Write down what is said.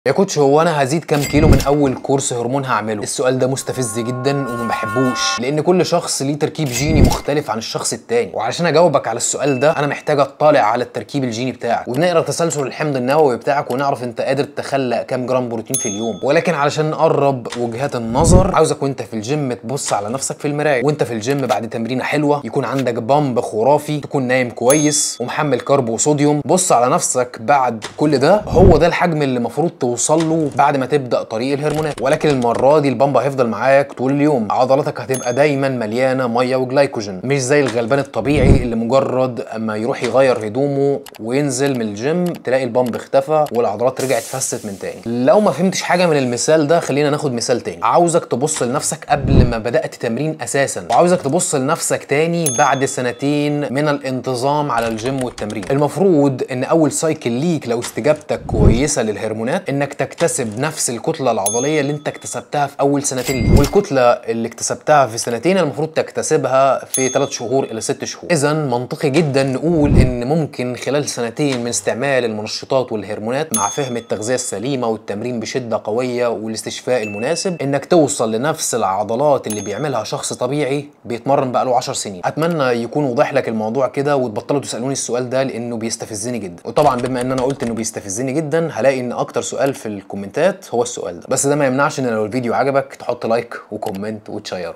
يا كوتش هو انا هزيد كام كيلو من اول كورس هرمون هعمله السؤال ده مستفز جدا وما بحبوش لان كل شخص ليه تركيب جيني مختلف عن الشخص التاني وعشان اجاوبك على السؤال ده انا محتاج اطلع على التركيب الجيني بتاعك ونقرا تسلسل الحمض النووي بتاعك ونعرف انت قادر تخلق كام جرام بروتين في اليوم ولكن علشان نقرب وجهات النظر عاوزك وانت في الجيم تبص على نفسك في المرايه وانت في الجيم بعد تمرينه حلوه يكون عندك بامب خرافي تكون نايم كويس ومحمل كارب وصوديوم بص على نفسك بعد كل ده هو ده الحجم اللي المفروض توصل له بعد ما تبدا طريق الهرمونات ولكن المره دي البامب هيفضل معاك طول اليوم عضلاتك هتبقى دايما مليانه ميه وجلايكوجين مش زي الغلبان الطبيعي اللي مجرد اما يروح يغير هدومه وينزل من الجيم تلاقي البامب اختفى والعضلات رجعت فست من تاني لو ما فهمتش حاجه من المثال ده خلينا ناخد مثال تاني عاوزك تبص لنفسك قبل ما بدات تمرين اساسا وعاوزك تبص لنفسك تاني بعد سنتين من الانتظام على الجيم والتمرين المفروض ان اول سايكل ليك لو استجابتك كويسه للهرمونات انك تكتسب نفس الكتله العضليه اللي انت اكتسبتها في اول سنتين ليك والكتله اللي اكتسبتها في سنتين المفروض تكتسبها في 3 شهور الى 6 شهور اذا منطقي جدا نقول ان ممكن خلال سنتين من استعمال المنشطات والهرمونات مع فهم التغذيه السليمه والتمرين بشده قويه والاستشفاء المناسب انك توصل لنفس العضلات اللي بيعملها شخص طبيعي بيتمرن بقاله 10 سنين اتمنى يكون وضح لك الموضوع كده وتبطلوا تسالوني السؤال ده لانه بيستفزني جدا وطبعا بما ان انا قلت انه بيستفزني جدا هلاقي ان اكتر سؤال في الكومنتات هو السؤال ده بس ده ما يمنعش ان لو الفيديو عجبك تحط لايك وكومنت وتشيره